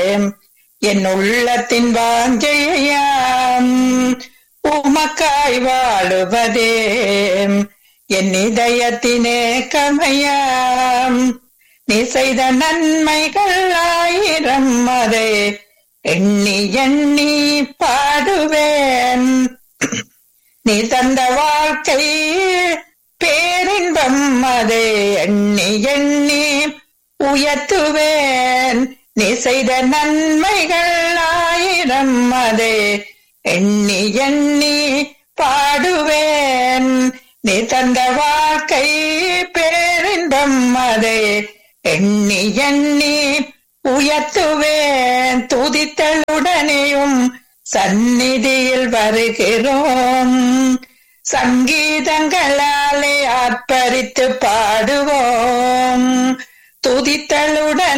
என் உள்ளத்தின் வாஞ்சையாம் உமக்காய் வாழுவதே என் இதயத்தினே கமையாம் நீ செய்த நன்மைகள் ஆயிரம் அதை எண்ணி எண்ணி பாடுவேன் நீ தந்த வாழ்க்கை பேரின்பம் அதை எண்ணி எண்ணி உயர்த்துவேன் நீ செய்த நன்மைகள் ஆயிரம் அதை எண்ணி எண்ணி பாடுவேன் நீ தந்த வாழ்க்கை பேரின்பம் அதை எண்ணி எண்ணி உயர்த்துவேன் துதித்தலுடனேயும் சந்நிதியில் வருகிறோம் சங்கீதங்களாலே ஆர்ப்பரித்து பாடுவோம் துதித்தலுடன்